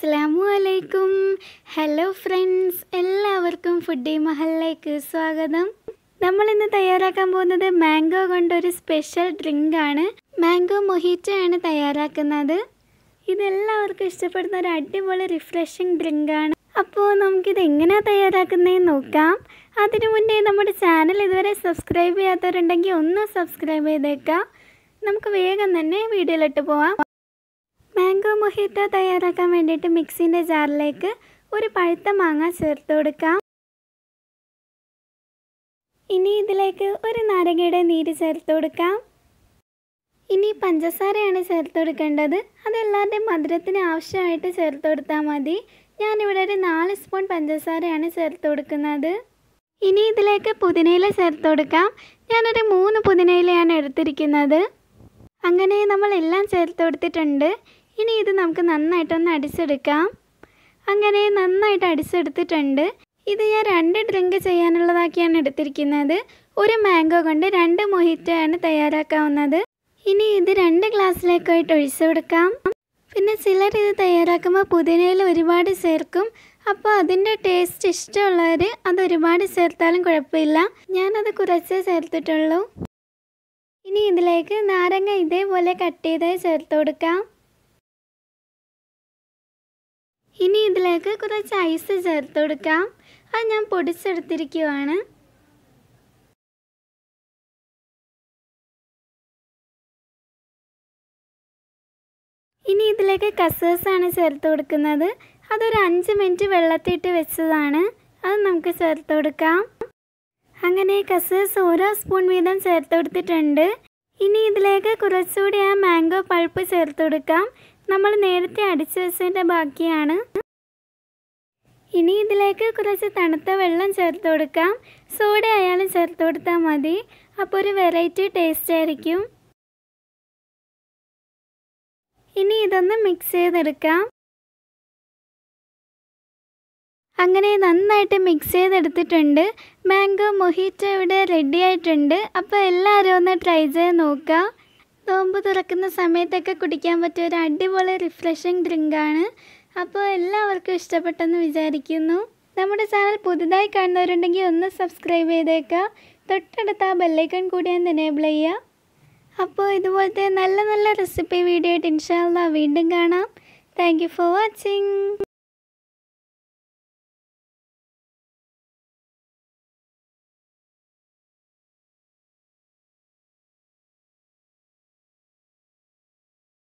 അസ്സാമു അലൈക്കും hello friends എല്ലാവർക്കും foodie മഹലിലേക്ക് സ്വാഗതം നമ്മൾ ഇന്ന് തയ്യാറാക്കാൻ പോകുന്നത് മാംഗോ കൊണ്ടൊരു സ്പെഷ്യൽ ഡ്രിങ്ക് ആണ് മാംഗോ മൊഹിറ്റോ ആണ് തയ്യാറാക്കുന്നത് ഇതെല്ലാവർക്കും ഇഷ്ടപ്പെടുന്ന ഒരു അടിപൊളി റിഫ്രഷിങ് ഡ്രിങ്ക് ആണ് അപ്പോൾ നമുക്കിത് എങ്ങനെയാണ് തയ്യാറാക്കുന്നതെന്ന് നോക്കാം അതിനു മുന്നേ നമ്മുടെ ചാനൽ ഇതുവരെ സബ്സ്ക്രൈബ് ചെയ്യാത്തവരുണ്ടെങ്കിൽ ഒന്ന് സബ്സ്ക്രൈബ് ചെയ്തേക്കാം നമുക്ക് വേഗം തന്നെ വീഡിയോയിലിട്ട് പോവാം മാംഗോ മൊഹിറ്റോ തയ്യാറാക്കാൻ വേണ്ടിയിട്ട് മിക്സിൻ്റെ ജാറിലേക്ക് ഒരു പഴുത്ത മാങ്ങ ചേർത്ത് കൊടുക്കാം ഇനി ഇതിലേക്ക് ഒരു നാരങ്ങയുടെ നീര് ചേർത്ത് കൊടുക്കാം ഇനി പഞ്ചസാരയാണ് ചേർത്ത് കൊടുക്കേണ്ടത് അത് എല്ലാവരുടെയും മധുരത്തിന് ആവശ്യമായിട്ട് ചേർത്ത് കൊടുത്താൽ മതി ഞാനിവിടെ ഒരു നാല് സ്പൂൺ പഞ്ചസാരയാണ് ചേർത്ത് കൊടുക്കുന്നത് ഇനി ഇതിലേക്ക് പുതിനയില ചേർത്ത് കൊടുക്കാം ഞാനൊരു മൂന്ന് പുതിനയിലയാണ് എടുത്തിരിക്കുന്നത് അങ്ങനെ നമ്മൾ എല്ലാം ചേർത്ത് കൊടുത്തിട്ടുണ്ട് ഇനി ഇത് നമുക്ക് നന്നായിട്ടൊന്ന് അടിച്ചെടുക്കാം അങ്ങനെ നന്നായിട്ട് അടിച്ചെടുത്തിട്ടുണ്ട് ഇത് ഞാൻ രണ്ട് ഡ്രിങ്ക് ചെയ്യാനുള്ളതാക്കിയാണ് എടുത്തിരിക്കുന്നത് ഒരു മാംഗോ കൊണ്ട് രണ്ട് മൊഹിറ്റോയാണ് തയ്യാറാക്കാവുന്നത് ഇനി ഇത് രണ്ട് ഗ്ലാസ്സിലേക്കായിട്ട് ഒഴിച്ചു കൊടുക്കാം പിന്നെ ചിലർ ഇത് തയ്യാറാക്കുമ്പോൾ പുതിനയിൽ ഒരുപാട് ചേർക്കും അപ്പോൾ അതിൻ്റെ ടേസ്റ്റ് ഇഷ്ടമുള്ളവർ അത് ഒരുപാട് ചേർത്താലും കുഴപ്പമില്ല ഞാനത് കുറച്ചേ ചേർത്തിട്ടുള്ളൂ ഇനി ഇതിലേക്ക് നാരങ്ങ ഇതേപോലെ കട്ട് ചെയ്തായി ചേർത്ത് കൊടുക്കാം ഇനി ഇതിലേക്ക് കുറച്ച് ഐസ് ചേർത്ത് കൊടുക്കാം അത് ഞാൻ പൊടിച്ചെടുത്തിരിക്കുവാണ് ഇനി ഇതിലേക്ക് കസേഴ്സാണ് ചേർത്ത് കൊടുക്കുന്നത് അതൊരു അഞ്ച് മിനിറ്റ് വെള്ളത്തിയിട്ട് വെച്ചതാണ് അത് നമുക്ക് ചേർത്ത് കൊടുക്കാം അങ്ങനെ കസേഴ്സ് ഓരോ സ്പൂൺ വീതം ചേർത്ത് കൊടുത്തിട്ടുണ്ട് ഇനി ഇതിലേക്ക് കുറച്ചുകൂടി ആ മാംഗോ പൾപ്പ് ചേർത്ത് കൊടുക്കാം നമ്മൾ നേരത്തെ അടിച്ചു വെച്ചതിൻ്റെ ബാക്കിയാണ് ഇനി ഇതിലേക്ക് കുറച്ച് തണുത്ത വെള്ളം ചേർത്ത് കൊടുക്കാം സോഡ ആയാലും ചേർത്ത് കൊടുത്താൽ മതി അപ്പോൾ ഒരു വെറൈറ്റി ടേസ്റ്റ് ആയിരിക്കും ഇനി ഇതൊന്ന് മിക്സ് ചെയ്തെടുക്കാം അങ്ങനെ നന്നായിട്ട് മിക്സ് ചെയ്തെടുത്തിട്ടുണ്ട് മാംഗോ മൊഹിറ്റോ ഇവിടെ റെഡി ആയിട്ടുണ്ട് അപ്പോൾ എല്ലാവരും ഒന്ന് ട്രൈ ചെയ്ത് നോക്കുക നോമ്പ് തുറക്കുന്ന സമയത്തൊക്കെ കുടിക്കാൻ പറ്റിയ ഒരു അടിപൊളി റിഫ്രഷിങ് ഡ്രിങ്കാണ് അപ്പോൾ എല്ലാവർക്കും ഇഷ്ടപ്പെട്ടെന്ന് വിചാരിക്കുന്നു നമ്മുടെ ചാനൽ പുതുതായി കാണുന്നവരുണ്ടെങ്കിൽ ഒന്ന് സബ്സ്ക്രൈബ് ചെയ്തേക്കുക തൊട്ടടുത്ത് ആ ബെല്ലൈക്കൺ കൂടി ഒന്ന് എനേബിൾ ചെയ്യുക അപ്പോൾ ഇതുപോലത്തെ നല്ല നല്ല റെസിപ്പി വീഡിയോ ആയിട്ട് ഇൻഷാല്ല വീണ്ടും കാണാം താങ്ക് ഫോർ വാച്ചിങ്